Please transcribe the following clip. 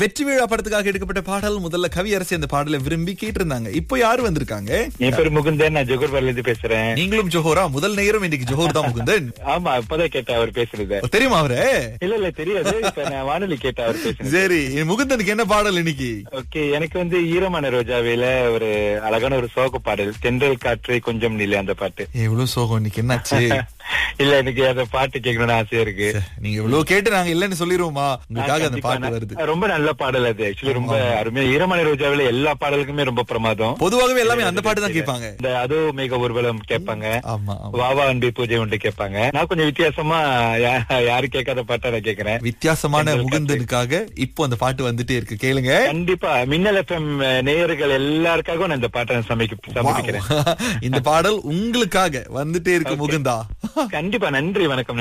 வெற்றி விழா படத்துக்காக எடுக்கப்பட்ட பாடல் முதல்ல கவியரசி அந்த பாடலை விரும்பி கேட்டிருந்தாங்க இப்போ யாரு வந்திருக்காங்க என் பேர் முகுந்தன் நான் ஜோகர்பார்ல இருந்து பேசுறேன் நீங்களும் ஜோஹோரா முதல் நேரம் இன்னைக்கு ஜோஹர் தான் முகுந்தன் ஆமா இப்பதான் கேட்டேன் அவர் பேசுறத ஓ, தெரியுமா அவரு இல்ல இல்ல தெரியாது இப்ப நான் வானொலி கேட்டேன் அவர் பேசுறது சரி முகுந்தனுக்கு என்ன பாடல் இன்னைக்கு ஓகே எனக்கு வந்து ஈரமான ரோஜாவில ஒரு அழகான ஒரு சோக பாடல் தென்றல் காற்றை கொஞ்சம் நிலை அந்த பாட்டு எவ்வளவு சோகம் இன்னைக்கு என்னாச்சு இல்ல எனக்கு அந்த பாட்டு கேட்கணும்னு ஆசையா இருக்கு நீங்க இவ்வளவு கேட்டு நாங்க இல்லன்னு சொல்லிருவோமா உங்களுக்காக அந்த கண்டிப்பா பாட்டு நான்- வருது ரொம்ப நல்ல பாடல் அது ஆக்சுவலி ரொம்ப அருமையா ஈரமான ரோஜாவில எல்லா பாடலுக்குமே ரொம்ப பிரமாதம் பொதுவாகவே எல்லாமே அந்த பாட்டு தான் கேட்பாங்க இந்த அதோ மேக ஊர்வலம் கேட்பாங்க ஆமா ஆமா. வாவா அன்பி பூஜை உண்டு கேட்பாங்க நான் கொஞ்சம் வித்தியாசமா யா- யாரு கேட்காத பாட்டா நான் கேக்குறேன் வித்தியாசமான தென்றல் முகுந்தனுக்காக இப்போ அந்த பாட்டு வந்துட்டே இருக்கு கேளுங்க கண்டிப்பா மின்னல் எஃப்எம் நேயர்கள் எல்லாருக்காகவும் நான் இந்த பாட்டை நான் சமைக்க சமர்ப்பிக்கிறேன் இந்த பாடல் உங்களுக்காக வந்துட்டே இருக்கு முகுந்தா கண்டிப்பா நன்றி வணக்கம்